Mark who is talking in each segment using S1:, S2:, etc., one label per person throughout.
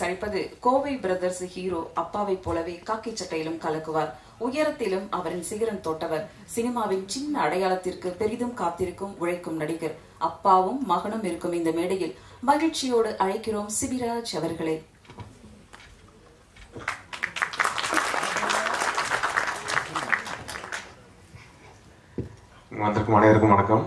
S1: அளிப்பது Kovai brothers hero அப்பாவை போலவே காக்கி சட்டையிலும் கலக்குவார் உயரத்திலும் அவரின் சிகரம் தொட்டவர் சினிமாவின் சின்ன அடையாளத்திற்கு பெரிதும் காத்திருக்கும் உழைக்கும் நடிகர் அப்பாவும் மகனும் இருக்கும் இந்த மேடையில் மகிழ்ச்சியோடு அழைக்கிறோம் சிபிராஜ் அவர்களே
S2: வந்திருக்கும் அனைவருக்கும் வணக்கம்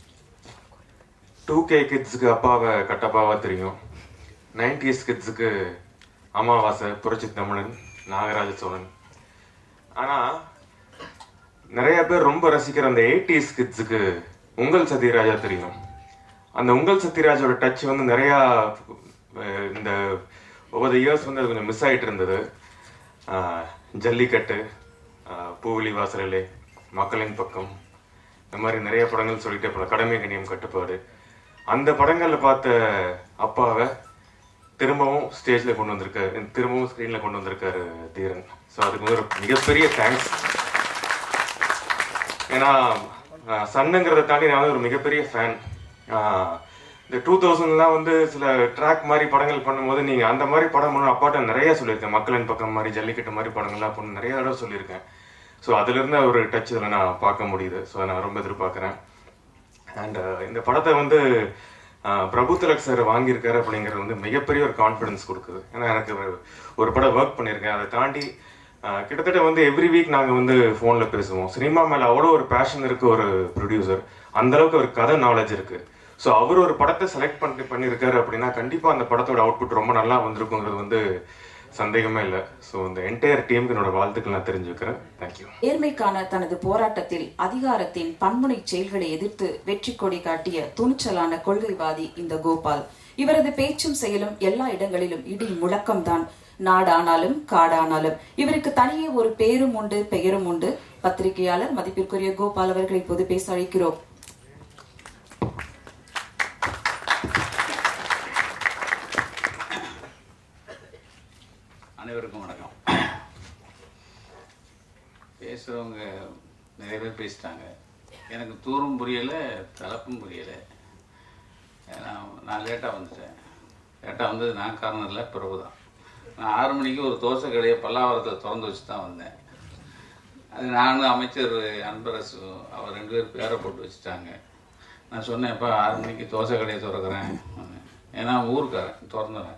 S2: டூ கே கிட்ஸுக்கு அப்பாவை கட்டப்பாவா தெரியும் நைன்டிஸ் கிட்ஸுக்கு அமாவாசை புரட்சி தமிழன் நாகராஜ சோழன் ஆனா நிறைய பேர் ரொம்ப ரசிக்கிற அந்த எயிட்டிஸ் கிட்ஸுக்கு உங்கள் சத்யராஜா தெரியும் அந்த உங்கள் சத்யராஜோட டச் வந்து நிறையா அஹ், இந்த ஒவ்வொரு இயர்ஸ் வந்து அது கொஞ்சம் மிஸ் ஆயிட்டு இருந்தது ஆஹ், ஜல்லிக்கட்டு ஆஹ், பூவிலி வாசலிலே மக்களின் பக்கம் இந்த மாதிரி நிறைய படங்கள் சொல்லிட்டே போகலாம் கடமை கண்ணியம் கட்டுப்பாடு அந்த படங்கள்ல பார்த்த அப்பாவை திரும்பவும் ஸ்டேஜ்ல கொண்டு வந்திருக்காரு திரும்பவும் ஸ்க்ரீன்ல கொண்டு வந்திருக்காரு தீரன் ஸோ அதுக்கு வந்து ஒரு மிகப்பெரிய தேங்க்ஸ் ஏன்னா அஹ், சன்னுங்கிறத தாண்டி நான் வந்து ஒரு மிகப்பெரிய ஃபேன் இந்த டூ தௌசண்ட்லாம் வந்து சில ட்ராக் மாதிரி படங்கள் பண்ணும்போது நீங்க அந்த மாதிரி படம் பண்ணணும் அப்பாட்ட நிறைய சொல்லியிருக்கேன் மக்களின் பக்கம் மாதிரி ஜல்லிக்கட்டு மாதிரி படங்கள்லாம் பண்ண நிறைய தடவை சொல்லியிருக்கேன் ஸோ அதுல இருந்து ஒரு டச் இதில் நான் பார்க்க முடியுது ஸோ நான் ரொம்ப எதிர்பார்க்குறேன் அண்ட் இந்த படத்தை வந்து அஹ், பிரபு திலக் சார் வாங்கியிருக்காரு அப்படிங்கிறது வந்து மிகப்பெரிய ஒரு கான்ஃபிடன்ஸ் கொடுக்குது ஏன்னா எனக்கு ஒரு- ஒரு படம் ஒர்க் பண்ணியிருக்கேன் அதை தாண்டி அஹ், கிட்டத்தட்ட வந்து எவ்ரி வீக் நாங்கள் வந்து ஃபோனில் பேசுவோம் சினிமா மேலே அவ்வளோ ஒரு பேஷன் இருக்கு ஒரு ப்ரொடியூசர் அந்த அளவுக்கு ஒரு கதை நாலேஜ் இருக்கு ஸோ அவர் ஒரு படத்தை செலக்ட் பண்ணி பண்ணியிருக்காரு அப்படின்னா கண்டிப்பாக அந்த படத்தோட அவுட்புட் ரொம்ப நல்லா வந்திருக்குங்கிறது வந்து சந்தேகமே இல்லை ஸோ இந்த என்டையர் டீமுக்கு என்னோட வாழ்த்துக்கள் நான் தெரிஞ்சுக்கிறேன் தேங்க்யூ
S1: நேர்மைக்கான தனது போராட்டத்தில் அதிகாரத்தின் பன்முனை செயல்களை எதிர்த்து வெற்றி கொடி காட்டிய துணிச்சலான கொள்கைவாதி இந்த கோபால் இவரது பேச்சும் செயலும் எல்லா இடங்களிலும் இடி முழக்கம்தான் நாடானாலும் காடானாலும் இவருக்கு தனியே ஒரு பேரும் உண்டு பெயரும் உண்டு பத்திரிகையாளர் மதிப்பிற்குரிய கோபால் அவர்களை இப்போது பேச அழைக்கிறோம்
S3: அனைவருக்கும் வணக்கம் பேசுகிறவங்க நிறைய பேர் பேசிட்டாங்க எனக்கு தூரம் புரியலை தலைப்பும் புரியலை ஏன்னா நான் லேட்டாக வந்துட்டேன் லேட்டாக வந்தது நான் காரணம் இல்லை பிரபு தான் நான் ஆறு மணிக்கு ஒரு தோசை கடையை பல்லாவரத்தில் திறந்து வச்சு தான் வந்தேன் அது நானும் அமைச்சர் அன்பரசு அவர் ரெண்டு பேர் பேரை போட்டு வச்சுட்டாங்க நான் சொன்னேன் எப்போ ஆறு மணிக்கு தோசை கடையை திறக்கிறேன் ஏன்னா ஊருக்காரன் திறந்துறேன்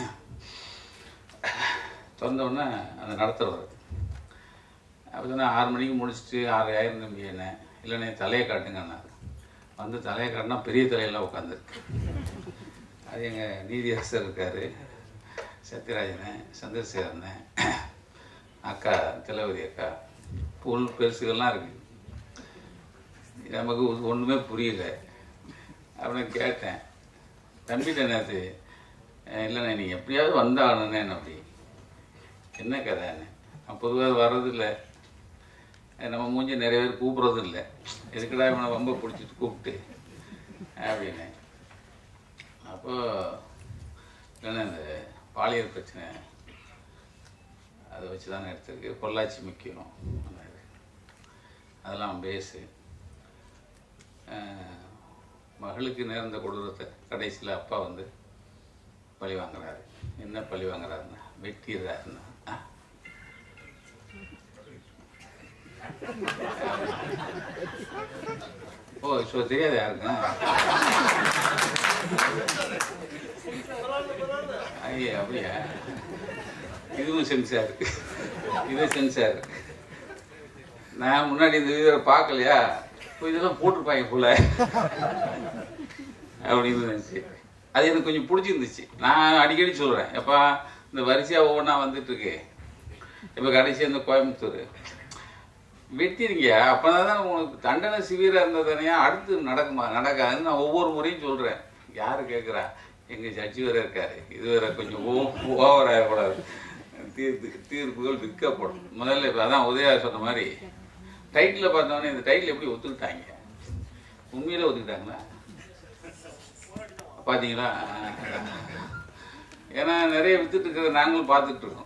S3: திறந்த உடனே அந்த நடத்துறவர் அப்போ சொன்னால் ஆறு மணிக்கு முடிச்சுட்டு ஆறு ஆயிரம் தம்பி என்ன இல்லைண்ணே தலையை காட்டுங்கன்னாரு வந்து தலையை காட்டினா பெரிய தலையெல்லாம் உட்காந்துருக்கு அது எங்கள் நீதியரசர் இருக்கார் சத்யராஜனே சந்திரசேகரனே அக்கா திலவதி அக்கா புல் பெருசுகள்லாம் இருக்குது நமக்கு ஒன்றுமே புரியல அப்படின்னு கேட்டேன் தம்பிட்ட நேற்று இல்லைண்ணே நீ எப்படியாவது வந்தாகணுண்ணே அப்படி என்ன கதைன்னு நான் பொதுவாக வர்றதில்லை நம்ம மூஞ்சி நிறைய பேர் கூப்பிட்றதும் இல்லை எதுக்குடா இவனை ரொம்ப பிடிச்சிட்டு கூப்பிட்டு அப்படின்னு அப்போ இல்லைன்னா இந்த பாலியல் பிரச்சனை அதை வச்சு தானே எடுத்திருக்கு பொள்ளாச்சி முக்கியம் அதெல்லாம் பேசு அஹ், மகளுக்கு நேர்ந்த கொடூரத்தை கடைசியில் அப்பா வந்து பழி வாங்குறாரு என்ன பழி வாங்குறாருன்னா வெட்டிடுறாருன்னா ஆ. ஓ ஸோ தெரியாது யாருக்கும் ஐயா அப்படியா இதுவும் சென்சார் இது சென்சார் நான் முன்னாடி இந்த வீடியோ பார்க்கலையா இப்போ இதெல்லாம் போட்டிருப்பாங்க போல அப்படின்னு இருந்துச்சு அது எனக்கு கொஞ்சம் பிடிச்சிருந்துச்சு நான் அடிக்கடி சொல்கிறேன் எப்பா இந்த வரிசையாக ஒவ்வொன்றா வந்துட்டு இருக்கு இப்போ கடைசி இந்த கோயம்புத்தூர் வெட்டிருங்க அப்போதான் தான் உங்களுக்கு தண்டனை சிவியராக இருந்தது தானே அடுத்து நடக்குமா நடக்காதுன்னு நான் ஒவ்வொரு முறையும் சொல்கிறேன் யார் கேட்குறா எங்கள் ஜட்ஜி வேற இருக்காரு இது வேற கொஞ்சம் ஓ ஓவர் ஆகக்கூடாது தீர்ப்பு தீர்ப்புகள் விற்கப்படும் முதல்ல இப்போ அதான் உதயா சொன்ன மாதிரி டைட்டில் பார்த்தோன்னே இந்த டைட்டில் எப்படி ஒத்துக்கிட்டாங்க உண்மையிலே ஒத்துக்கிட்டாங்களா பார்த்தீங்களா ஏன்னா நிறைய வித்துட்டு இருக்கிறத நாங்களும் பார்த்துட்டு இருக்கோம்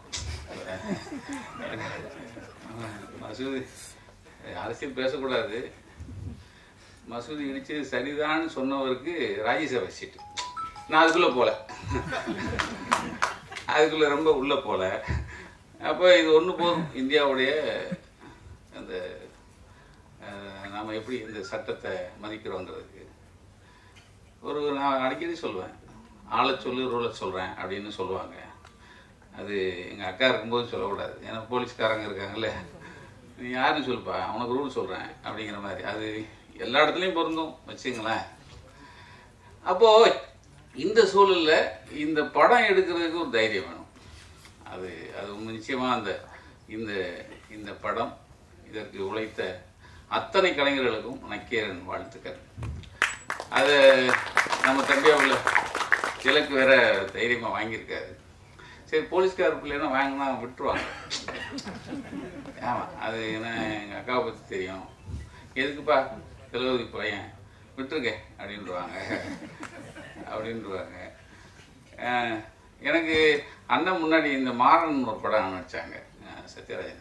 S3: மசூதி அரசியல் பேசக்கூடாது மசூதி இடிச்சது சரிதான்னு சொன்னவருக்கு ராஜ்யசபா சீட்டு நான் அதுக்குள்ள போல அதுக்குள்ள ரொம்ப உள்ள போல அப்போ இது ஒன்று போதும் இந்தியாவுடைய அந்த அஹ், நாம எப்படி இந்த சட்டத்தை மதிக்கிறோங்கிறதுக்கு ஒரு நான் அடிக்கடி சொல்லுவேன் ஆளை சொல்லு ரூலை சொல்கிறேன் அப்படின்னு சொல்லுவாங்க அது எங்கள் அக்கா இருக்கும்போது சொல்லக்கூடாது ஏன்னா போலீஸ்காரங்க இருக்காங்கல்ல நீ யாருன்னு சொல்லுப்பா உனக்கு ரூல் சொல்கிறேன் அப்படிங்கிற மாதிரி அது எல்லா இடத்துலையும் பொருந்தும் வச்சுங்களேன் அப்போது இந்த சூழலில் இந்த படம் எடுக்கிறதுக்கு ஒரு தைரியம் வேணும் அது அது உண்மை நிச்சயமாக அந்த இந்த இந்த படம் இதற்கு உழைத்த அத்தனை கலைஞர்களுக்கும் நக்கீரன் வாழ்த்துக்கள் அது நம்ம தம்பியாவில் திலக்கு வேற தைரியமாக வாங்கியிருக்காரு சரி போலீஸ்கார பிள்ளைனா வாங்கினா விட்டுருவாங்க ஆமாம் அது என்ன எங்கள் அக்காவை பற்றி தெரியும் எதுக்குப்பா திலவதி பையன் விட்டுருக்க அப்படின்றாங்க அப்படின்றாங்க அஹ், எனக்கு அண்ணன் முன்னாடி இந்த மாறன் ஒரு படம் நடிச்சாங்க அஹ், சத்யராஜன்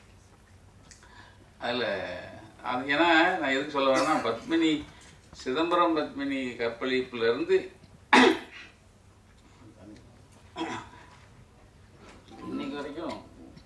S3: அதில் அது ஏன்னா நான் எதுக்கு சொல்ல வரேன்னா பத்மினி சிதம்பரம் பத்மினி கற்பழிப்புல இருந்து இன்னைக்கு வரைக்கும்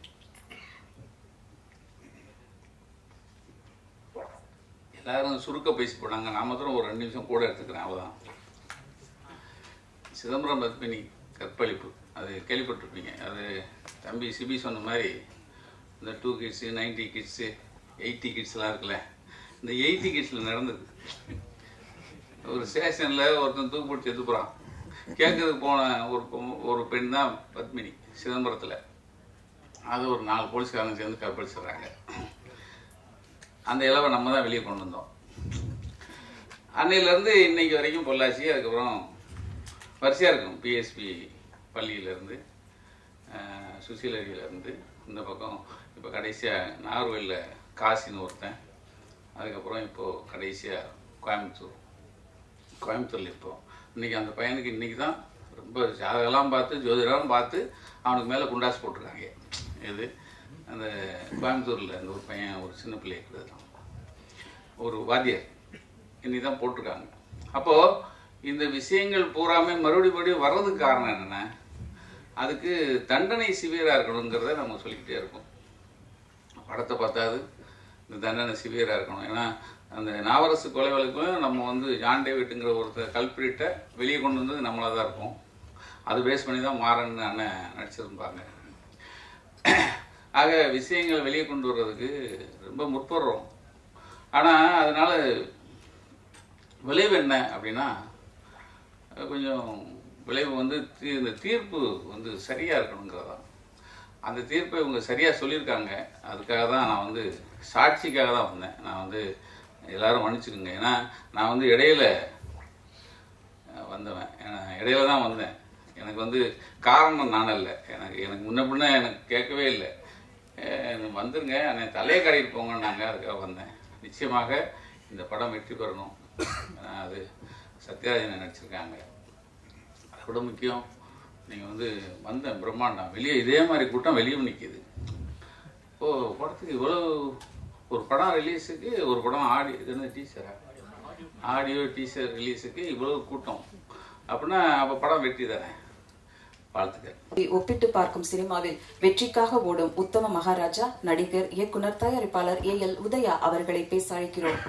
S3: எல்லாரும் சுருக்க பேசி போனாங்க நான் மாத்திரம் ஒரு ரெண்டு நிமிஷம் கூட எடுத்துக்கிறேன் அவ்வளோதான் சிதம்பரம் பத்மினி கற்பழிப்பு அது கேள்விப்பட்டிருப்பீங்க அது தம்பி சிபி சொன்ன மாதிரி இந்த two kids ninety kids eighty கிட்ஸ்லாம் இருக்குல்ல இந்த எயிட்டி கிட்ஸில் நடந்தது ஒரு ஸ்டேஷனில் ஒருத்தன் தூக்கு போட்டு செத்து போகிறான் கேட்கறதுக்கு போன ஒரு பொ- ஒரு பெண் தான் பத்மினி சிதம்பரத்தில் அது ஒரு நாலு போலீஸ்காரங்க சேர்ந்து கற்பழிச்சிடுறாங்க அந்த இளவை நம்ம தான் வெளியே கொண்டு வந்தோம் அன்னையிலேருந்து இன்னைக்கு வரைக்கும் பொள்ளாச்சி அதுக்கப்புறம் வரிசையாக இருக்கும் பிஎஸ்பி பள்ளியிலேருந்து சுசீலரியிலேருந்து இந்த பக்கம் இப்போ கடைசியாக நாகர்கோயிலில் காசின்னு ஒருத்தன் அதுக்கப்புறம் இப்போது கடைசியாக கோயம்புத்தூர் கோயம்புத்தூரில் இப்போ இன்னைக்கு அந்த பையனுக்கு இன்னைக்கு தான் ரொம்ப ஜாதகம்லாம் பார்த்து ஜோதிடம் பார்த்து அவனுக்கு மேலே குண்டாஸ் போட்டிருக்காங்க இது அந்த கோயம்புத்தூரில் அந்த ஒரு பையன் ஒரு சின்ன பிள்ளை இருக்கிறது ஒரு வாத்தியார் இன்னைக்கு தான் போட்டிருக்காங்க அப்போது இந்த விஷயங்கள் பூராமே மறுபடியும் மறுபடியும் வர்றதுக்கு காரணம் என்னென்ன அதுக்கு தண்டனை சிவியராக இருக்கணுங்கிறத நம்ம சொல்லிக்கிட்டே இருக்கோம் படத்தை பார்த்தாது இந்த தண்டனை சிவியராக இருக்கணும் ஏன்னா அந்த நாவரசு கொலை வழக்கும் நம்ம வந்து ஜான் டேவிட்டுங்கிற ஒருத்தர் கல்பிரிட்டை வெளியே கொண்டு வந்தது நம்மளாக தான் இருக்கும் அது பேஸ் பண்ணி தான் மாறன் அண்ணன் நடிச்சிருப்பாங்க ஆக விஷயங்களை வெளியே கொண்டு வர்றதுக்கு ரொம்ப முற்படுறோம் ஆனால் அதனால விளைவு என்ன அப்படின்னா அஹ் கொஞ்சம் விளைவு வந்து தீ- இந்த தீர்ப்பு வந்து சரியாக இருக்கணுங்கிறதா அந்த தீர்ப்பை இவங்க சரியாக சொல்லியிருக்காங்க அதுக்காக தான் நான் வந்து சாட்சிக்காக தான் வந்தேன் நான் வந்து எல்லாரும் மன்னிச்சுக்குங்க ஏன்னா நான் வந்து இடையில அஹ், வந்தவன் ஏன்னா இடையில தான் வந்தேன் எனக்கு வந்து காரணம் நான் இல்லை எனக்கு எனக்கு முன்ன பின்ன எனக்கு கேட்கவே இல்லை அஹ், வந்துருங்க என்னை தலையை கடையில் போங்கன்னாங்க அதுக்காக வந்தேன் நிச்சயமாக இந்த படம் வெற்றி பெறணும் ஏன்னா அது சத்யராஜன் நடிச்சிருக்காங்க அதை விட முக்கியம் நீங்கள் வந்து வந்தேன் பிரம்மாண்டம் வெளியே இதே மாதிரி கூட்டம் வெளியே நிற்கிது ஓ படத்துக்கு இவ்வளோ ஒரு படம் ரிலீஸுக்கு ஒரு படம் ஆடி இது என்ன டீச்சரா ஆடியோ டீச்சர் ரிலீஸுக்கு இவ்வளோ கூட்டம் அப்படின்னா அப்போ படம் வெற்றி தானே வாழ்த்துக்கள்
S1: ஒப்பிட்டு பார்க்கும் சினிமாவில் வெற்றிக்காக ஓடும் உத்தம மகாராஜா நடிகர் இயக்குனர் தயாரிப்பாளர் ஏ எல் உதயா அவர்களை பேச அழைக்கிறோம்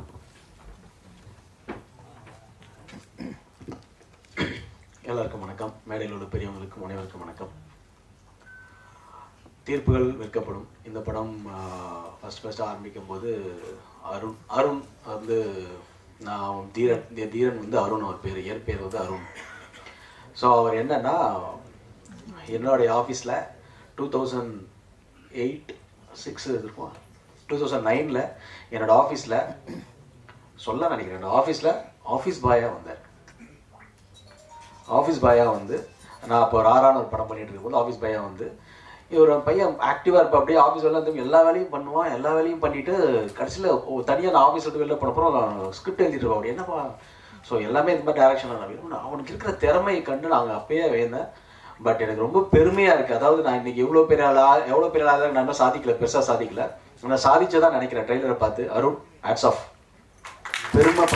S4: எல்லாருக்கும் வணக்கம் மேடையில் உள்ள பெரியவங்களுக்கு முனைவருக்கும் வணக்கம் தீர்ப்புகள் விற்கப்படும் இந்த படம் ஃபர்ஸ்ட் ஃபர்ஸ்ட் ஆரம்பிக்கும் போது அருண் அருண் வந்து நான் தீரன் இந்த தீரன் வந்து அருண் அவர் பேர் இயற்பெயர் வந்து அருண் ஸோ அவர் என்னன்னா என்னுடைய ஆஃபீஸில் டூ தௌசண்ட் எயிட் சிக்ஸ் இருக்கும் டூ தௌசண்ட் நைனில் என்னோட ஆஃபீஸில் சொல்ல நினைக்கிறேன் என்னோட ஆஃபீஸில் ஆஃபீஸ் பாயாக வந்தார் ஆஃபீஸ் பாயா வந்து நான் அப்போ ராரான ஒரு படம் பண்ணிட்டு இருக்கும்போது ஆஃபீஸ் பாயா வந்து இவர் பையன் ஆக்டிவாக இருப்பா அப்படியே ஆஃபீஸ் வெளில வந்து எல்லா வேலையும் பண்ணுவான் எல்லா வேலையும் பண்ணிட்டு கடைசியில் தனியாக நான் ஆஃபீஸ் விட்டு வெளில போனப்புறம் ஸ்கிரிப்ட் எழுதிட்டு இருப்பேன் அப்படி என்னப்பா ஸோ எல்லாமே இந்த மாதிரி டேரக்ஷன் நான் அவனுக்கு இருக்கிற திறமையை கண்டு நாங்கள் அப்பயே வேந்தேன் பட் எனக்கு ரொம்ப பெருமையாக இருக்குது அதாவது நான் இன்னைக்கு எவ்வளோ பெரிய ஆளா எவ்வளோ பெரிய ஆளாக நான் இன்னும் சாதிக்கல பெருசாக சாதிக்கல நான் சாதிச்சதான் நினைக்கிறேன் ட்ரெய்லரை பார்த்து அருண் ஹேட்ஸ் ஆஃப் பெருமை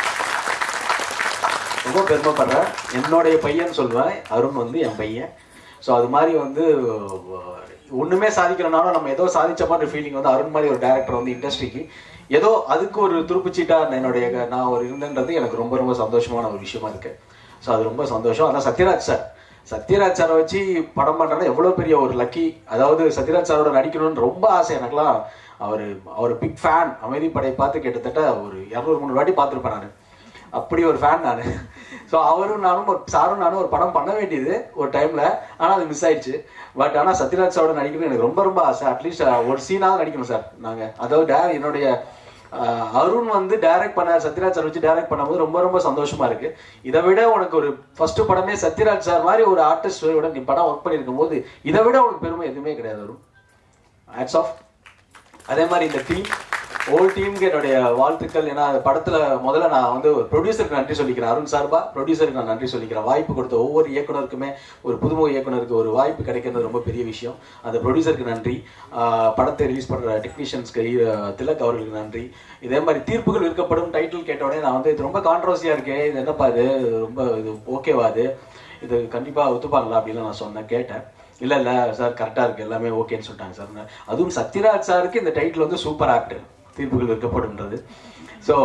S4: ரொம்ப பெருமைப்படுறேன் என்னுடைய பையன் சொல்வேன் அருண் வந்து என் பையன் ஸோ அது மாதிரி வந்து அஹ், ஒண்ணுமே சாதிக்கலனாலும் நம்ம ஏதோ சாதிச்ச மாதிரி ஃபீலிங் வந்து அருண் மாதிரி ஒரு டேரக்டர் வந்து இண்டஸ்ட்ரிக்கு ஏதோ அதுக்கு ஒரு துருப்புச்சீட்டா என்னுடைய க- நான் ஒரு இருந்தேன்றது எனக்கு ரொம்ப ரொம்ப சந்தோஷமான ஒரு விஷயமா இருக்கு ஸோ அது ரொம்ப சந்தோஷம் அதான் சத்யராஜ் சார் சத்யராஜ் சாரை வச்சு படம் பண்றேன்னா எவ்வளவு பெரிய ஒரு லக்கி அதாவது சத்யராஜ் சாரோட நடிக்கணும்னு ரொம்ப ஆசை எனக்குலாம் அவர் அவர் பிக் ஃபேன் அமைதி படை பார்த்து கிட்டத்தட்ட ஒரு இரநூறு மூணு வாட்டி பார்த்துருப்பேன் நான் அப்படி ஒரு ஃபேன் நான் ஸோ அவரும் நானும் ஒரு சாரும் நானும் ஒரு படம் பண்ண வேண்டியது ஒரு டைம்ல ஆனா அது மிஸ் ஆயிடுச்சு பட் ஆனா சத்யராஜ் சாரோட நடிக்கணும் எனக்கு ரொம்ப ரொம்ப ஆசை அட்லீஸ்ட் ஒரு சீனாவது நடிக்கணும் சார் நாங்க அதாவது டே- என்னுடைய ஆஹ், அருண் வந்து டைரக்ட் பண்ண சத்யராஜ் சார் வச்சு டைரக்ட் பண்ணும்போது ரொம்ப ரொம்ப சந்தோஷமா இருக்கு இதை விட உனக்கு ஒரு ஃபர்ஸ்ட் படமே சத்யராஜ் சார் மாதிரி ஒரு ஆர்டிஸ்டோட நீ படம் ஒர்க் பண்ணியிருக்கும் போது இதை விட உனக்கு பெருமை எதுவுமே கிடையாது அருண் ஹேட்ஸ் ஆஃப் அதே மாதிரி இந்த டீம் ஓல் டீமுக்கு என்னுடைய வாழ்த்துக்கள் ஏன்னா அந்த படத்துல முதல்ல நான் வந்து ஒரு ப்ரொடியூசருக்கு நன்றி சொல்லிக்கிறேன் அருண் சார்பா ப்ரொடியூசருக்கு நான் நன்றி சொல்லிக்கிறேன் வாய்ப்பு கொடுத்த ஒவ்வொரு இயக்குனருக்குமே ஒரு புதுமுக இயக்குனருக்கு ஒரு வாய்ப்பு கிடைக்கிறது ரொம்ப பெரிய விஷயம் அந்த ப்ரொடியூசருக்கு நன்றி ஆஹ் படத்தை ரிலீஸ் பண்ற டெக்னீஷியன்ஸ்க்கு திலக் அவர்களுக்கு நன்றி இதே மாதிரி தீர்ப்புகள் இருக்கப்படும் டைட்டில் கேட்ட உடனே நான் வந்து இது ரொம்ப கான்ட்ரவர்சியா இருக்கே இது என்னப்பா இது ரொம்ப இது ஓகேவா இது இது கண்டிப்பா ஒத்துப்பாங்களா அப்படின்னு நான் சொன்னேன் கேட்டேன் இல்ல இல்ல சார் கரெக்டா இருக்கு எல்லாமே ஓகேன்னு சொல்லிட்டாங்க சார் அதுவும் சத்யராஜ் சாருக்கு இந்த டைட்டில் வந்து சூப்பர் ஆக்ட் தீர்ப்புகள் விற்கப்படும்ன்றது ஸோ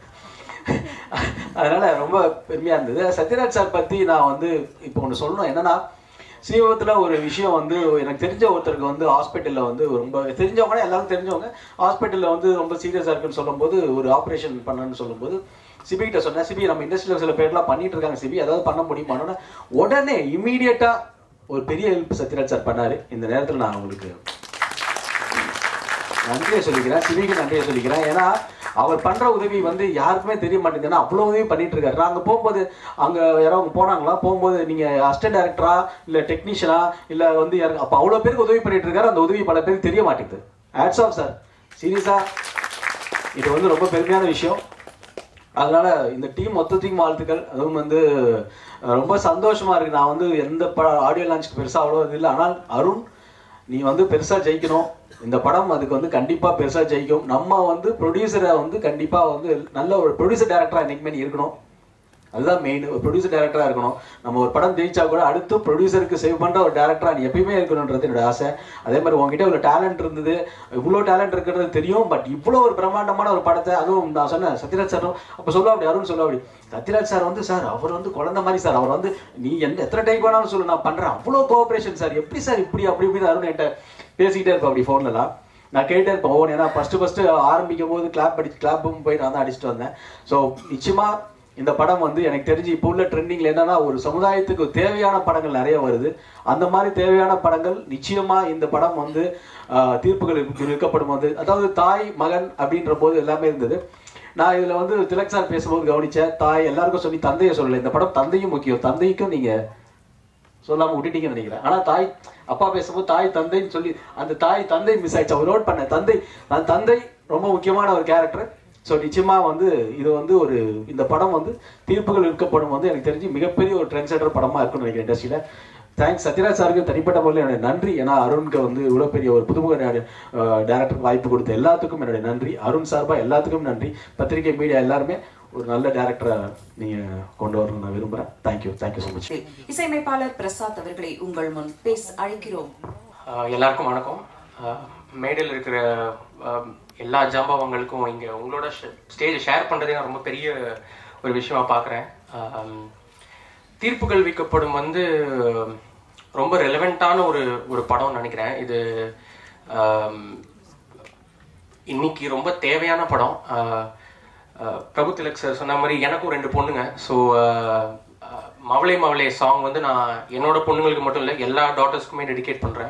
S4: அதனால ரொம்ப பெருமையா இருந்தது சத்யராஜ் சார் பத்தி நான் வந்து இப்போ ஒன்று சொல்லணும் என்னன்னா சீவகத்துல ஒரு விஷயம் வந்து எனக்கு தெரிஞ்ச ஒருத்தருக்கு வந்து ஹாஸ்பிட்டல்ல வந்து ரொம்ப தெரிஞ்சவங்க எல்லாரும் தெரிஞ்சவங்க ஹாஸ்பிட்டல்ல வந்து ரொம்ப சீரியஸா இருக்குன்னு சொல்லும்போது ஒரு ஆப்ரேஷன் பண்ணணும்னு சொல்லும்போது சிபி கிட்ட சொன்னேன் சிபி நம்ம இண்டஸ்ட்ரியில் சில பேர்லாம் பண்ணிட்டு இருக்காங்க சிபி அதாவது பண்ண முடியுமானோன்னா உடனே இமீடியட்டா ஒரு பெரிய ஹெல்ப் சத்யராஜ் சார் பண்ணாரு இந்த நேரத்துல நான் உங்களுக்கு நன்றியை சொல்லிக்கிறேன் சிவிக்கு நன்றியை சொல்லிக்கிறேன் ஏன்னா அவர் பண்ற உதவி வந்து யாருக்குமே தெரிய மாட்டேங்குது ஏன்னா அவ்வளவு உதவி பண்ணிட்டு இருக்காரு நாங்க போகும்போது அங்க யாரோ அவங்க போனாங்களா போகும்போது நீங்க அசிஸ்டன்ட் டைரக்டரா இல்ல டெக்னீஷியனா இல்ல வந்து யாரு அப்ப அவ்வளவு பேருக்கு உதவி பண்ணிட்டு இருக்காரு அந்த உதவி பல பேருக்கு தெரிய மாட்டேங்குது ஹேட்ஸ் ஆஃப் சார் சீரியஸா இது வந்து ரொம்ப பெருமையான விஷயம் அதனால இந்த டீம் மொத்தத்தையும் வாழ்த்துக்கள் அதுவும் வந்து அஹ், ரொம்ப சந்தோஷமா இருக்கு நான் வந்து எந்த ப ஆடியோ லான்ச்சுக்கு பெருசா அவ்வளோ இது இல்லை ஆனால் அருண் நீ வந்து பெருசா ஜெயிக்கணும் இந்த படம் அதுக்கு வந்து கண்டிப்பா பெருசா ஜெயிக்கும் நம்ம வந்து ப்ரொடியூசரை வந்து கண்டிப்பா வந்து நல்ல ஒரு ப்ரொடியூசர் டேரக்டரா என்னைக்குமே நீ இருக்கணும் அதுதான் மெயின் ஒரு ப்ரொடியூசர் டேரக்டரா இருக்கணும் நம்ம ஒரு படம் ஜெயிச்சா கூட அடுத்து ப்ரொடியூசருக்கு சேவ் பண்ற ஒரு டேரக்டரா நீ எப்பயுமே இருக்கணுன்றது என்னோட ஆசை அதே மாதிரி உங்ககிட்ட இவ்வளவு டேலண்ட் இருந்தது இவ்வளோ டேலண்ட் இருக்கிறது தெரியும் பட் இவ்வளோ ஒரு பிரம்மாண்டமான ஒரு படத்தை அதுவும் நான் சொன்னேன் சத்யராஜ் சார் அப்ப சொல்ல அப்படி அருண் சொல்ல அப்படி சத்யராஜ் சார் வந்து சார் அவர் வந்து குழந்தை மாதிரி சார் அவர் வந்து நீ எந்த எத்தனை டைப் வேணாலும் சொல்லு நான் பண்றேன் அவ்வளோ கோஆபரேஷன் சார் எப்படி சார் இப்படி அப்படி இப்படி அருண் என்கிட்ட பேசிக்கிட்டே இருப்பேன் அப்படி ஃபோன்லலாம் நான் கேட்டே இருப்பேன் ஒவ்வொரு ஏன்னா ஃபர்ஸ்ட் ஃபர்ஸ்ட் ஆரம்பிக்கும் போது கிளாப் அடிச்சு கிளாப்பும் போய் நான் தான் அடிச்சுட்டு வந்தேன் ஸோ நிச்சயமா இந்த படம் வந்து எனக்கு தெரிஞ்சு இப்போ உள்ள ட்ரெண்டிங்ல என்னன்னா ஒரு சமுதாயத்துக்கு தேவையான படங்கள் நிறைய வருது அந்த மாதிரி தேவையான படங்கள் நிச்சயமா இந்த படம் வந்து ஆஹ், தீர்ப்புகள் இருக்கு- இருக்கப்படும் போது அதாவது தாய் மகன் அப்படின்ற போது எல்லாமே இருந்தது நான் இதுல வந்து திலக் சார் பேசும்போது கவனிச்சேன் தாய் எல்லாருக்கும் சொல்லி தந்தையை சொல்லல இந்த படம் தந்தையும் முக்கியம் தந்தைக்கும் நீங்க சொல்லாம விட்டுட்டீங்கன்னு நினைக்கிறேன் ஆனா தாய் அப்பா பேசும்போது தாய் தந்தைன்னு சொல்லி அந்த தாய் தந்தை மிஸ் ஆயிடுச்சு அவர் நோட் பண்ண தந்தை அந்த தந்தை ரொம்ப முக்கியமான ஒரு கேரக்டர் ஸோ நிச்சயமா வந்து இது வந்து ஒரு இந்த படம் வந்து தீர்ப்புகள் இருக்கப்படும் வந்து எனக்கு தெரிஞ்சு மிகப்பெரிய ஒரு ட்ரெண்ட் செட்டர் படமா இருக்கும்னு நினைக்கிறேன் இண்டஸ்ட்ரியில தேங்க்ஸ் சத்யராஜ் சாருக்கு தனிப்பட்ட முறையில் என்னுடைய நன்றி ஏன்னா அருணுக்கு வந்து இவ்வளவு பெரிய ஒரு புதுமுக டேரக்டர் வாய்ப்பு கொடுத்த எல்லாத்துக்கும் என்னுடைய நன்றி அருண் சார்பா எல்லாத்துக்கும் நன்றி பத்திரிகை மீடியா எல்லாருமே ஒரு நல்ல டேரக்டரை நீங்க கொண்டு வரணும்னு நான் விரும்புறேன் தேங்க்யூ தேங்க்யூ ஸோ மச்
S1: இசையமைப்பாளர் பிரசாத் அவர்களை உங்கள் முன் பேச அழைக்கிறோம்
S5: ஆஹ் எல்லாருக்கும் வணக்கம் ஆஹ் மேடையில் இருக்கிற ஆஹ் எல்லா ஜாம்பவங்களுக்கும் இங்கே உங்களோட ஸ்டேஜ் ஷேர் பண்ணுறதே நான் ரொம்ப பெரிய ஒரு விஷயமா பார்க்குறேன் தீர்ப்புகள் விற்கப்படும் வந்து ரொம்ப ரெலவெண்ட்டான ஒரு ஒரு படம்னு நினைக்கிறேன் இது ஆம், இன்னைக்கு ரொம்ப தேவையான படம் ஆஹ் ஆஹ் பிரபு திலக் சார் சொன்ன மாதிரி எனக்கும் ரெண்டு பொண்ணுங்க ஸோ மவளே மவளே சாங் வந்து நான் என்னோட பொண்ணுங்களுக்கு மட்டும் இல்லை எல்லா டாட்டர்ஸ்க்குமே டெடிகேட் பண்ணுறேன்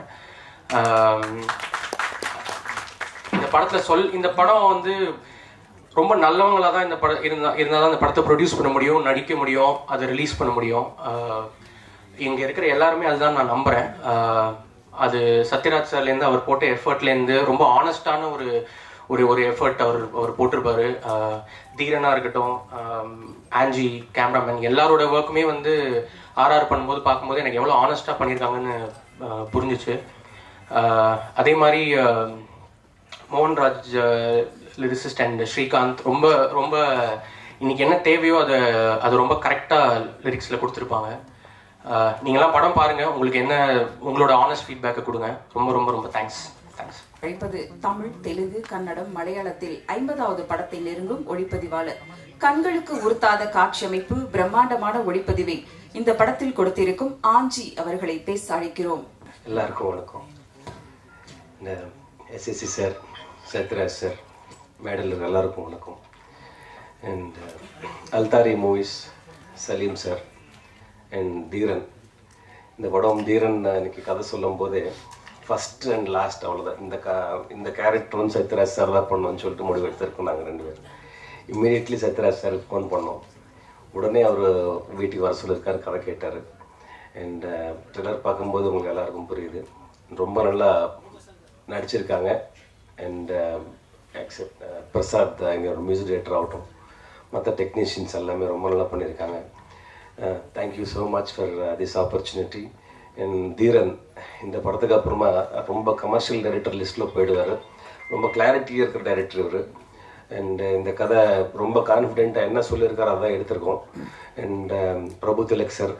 S5: இந்த படத்துல சொல் இந்த படம் வந்து ரொம்ப நல்லவங்களா தான் இந்த படம் இருந்தா இருந்தால் தான் இந்த படத்தை ப்ரொடியூஸ் பண்ண முடியும் நடிக்க முடியும் அதை ரிலீஸ் பண்ண முடியும் ஆஹ் இங்க இருக்கிற எல்லாருமே அதுதான் நான் நம்புறேன் ஆஹ் அது சத்யராஜ் சார்லேருந்து அவர் போட்ட எஃபர்ட்லேருந்து ரொம்ப ஆனஸ்டான ஒரு ஒரு ஒரு எஃபர்ட் அவர் அவர் போட்டிருப்பாரு ஆஹ் தீரனா இருக்கட்டும் ஆம், ஆன்ஜி கேமராமேன் எல்லாரோட ஒர்க்குமே வந்து ஆர்ஆர் பண்ணும்போது பார்க்கும்போது எனக்கு எவ்வளோ ஆனஸ்டாக பண்ணியிருக்காங்கன்னு ஆஹ் புரிஞ்சுச்சு ஆஹ் அதே மாதிரி ஆஹ் மோகன்ராஜ் லிரிசிஸ்ட் அண்ட் ஸ்ரீகாந்த் ரொம்ப ரொம்ப இன்னைக்கு என்ன தேவையோ அதை அது ரொம்ப கரெக்டாக லிரிக்ஸில் கொடுத்துருப்பாங்க அஹ், நீங்களாம் படம் பாருங்க உங்களுக்கு என்ன உங்களோட ஆனஸ்ட் ஃபீட்பேக்கை கொடுங்க ரொம்ப ரொம்ப ரொம்ப தேங்க்ஸ் தேங்க்ஸ்
S1: அழைப்பது தமிழ் தெலுங்கு கன்னடம் மலையாளத்தில் ஐம்பதாவது படத்தை நெருங்கும் ஒளிப்பதிவாளர் கண்களுக்கு உறுத்தாத காட்சியமைப்பு பிரம்மாண்டமான ஒளிப்பதிவை இந்த படத்தில் கொடுத்திருக்கும் ஆஞ்சி அவர்களை பேச அழைக்கிறோம்
S6: எல்லாருக்கும் வணக்கம் இந்த எஸ்எஸ்சி சார் சத்யராஜ் சார் மேடல் இருக்க எல்லாருக்கும் வணக்கம் அண்ட் அல்தாரி movies Salim sir and Theeran இந்த படம் தீரன் நான் இன்னைக்கு கதை சொல்லும் போதே ஃபஸ்ட் அண்ட் லாஸ்ட் அவ்வளோதான் இந்த கா இந்த கேரக்டர் வந்து சத்யராஜ் சார் தான் பண்ணணும்னு சொல்லிட்டு முடிவு எடுத்திருக்கோம் நாங்கள் ரெண்டு பேரும் இம்மீடியட்லி சத்யராஜ் சாருக்கு ஃபோன் பண்ணோம் உடனே அவர் வீட்டுக்கு வர சொல்லியிருக்காரு கதை கேட்டார் அண்ட் ட்ரெய்லர் பார்க்கும்போது உங்களுக்கு எல்லாருக்கும் புரியுது ரொம்ப நல்லா நடிச்சிருக்காங்க அண்ட் அக்செப்ட் பிரசாத் எங்களோட மியூசிக் டேரக்டர் ஆகட்டும் மற்ற டெக்னீஷியன்ஸ் எல்லாமே ரொம்ப நல்லா பண்ணியிருக்காங்க thank you so much for this opportunity and Theeran இந்த படத்துக்கு அப்புறமா ரொம்ப கமர்ஷியல் டைரக்டர் லிஸ்ட்டில் போயிடுவார் ரொம்ப கிளாரிட்டியாக இருக்கிற டைரக்டர் இவர் அண்ட் இந்த கதை ரொம்ப கான்ஃபிடென்ட்டாக என்ன சொல்லியிருக்காரோ அதான் எடுத்திருக்கோம் and Prabhu Thilak sir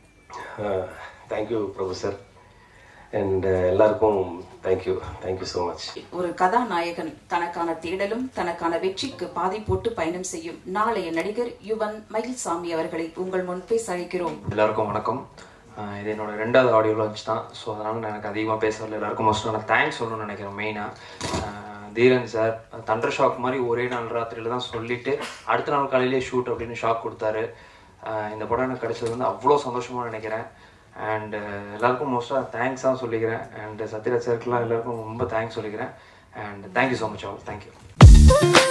S6: thank you Prabhu sir and எல்லாருக்கும் தேங்க்யூ தேங்க்யூ ஸோ மச்
S1: ஒரு கதாநாயகன் தனக்கான தேடலும் தனக்கான வெற்றிக்கு பாதை போட்டு பயணம் செய்யும் நாளைய நடிகர் யுவன் மயில்சாமி அவர்களை உங்கள் முன் பேச அழைக்கிறோம்
S7: எல்லாருக்கும் வணக்கம் ஆஹ் இது என்னோட ரெண்டாவது ஆடியோ லான்ச் தான் ஸோ அதனால் நான் எனக்கு அதிகமாக பேசல எல்லாருக்கும் மோஸ்ட் நான் தேங்க்ஸ் சொல்லணும்னு நினைக்கிறேன் மெயினாக தீரன் சார் தண்டர் ஷாக் மாதிரி ஒரே நாள் ராத்திரியில் தான் சொல்லிட்டு அடுத்த நாள் காலையிலே ஷூட் அப்படின்னு ஷாக் கொடுத்தாரு ஆஹ் இந்த படம் எனக்கு கிடைச்சது வந்து அவ்வளோ சந்தோஷமாக நினைக்கிறேன் அண்ட் எல்லாருக்கும் மோஸ்ட்டாக தேங்க்ஸ் தான் சொல்லிக்கிறேன் அண்ட் சத்யராஜ் சாருக்குலாம் எல்லாருக்கும் ரொம்ப தேங்க்ஸ் சொல்லிக்கிறேன் and thank you so much all thank you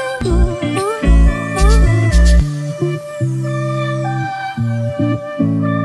S8: Thank you.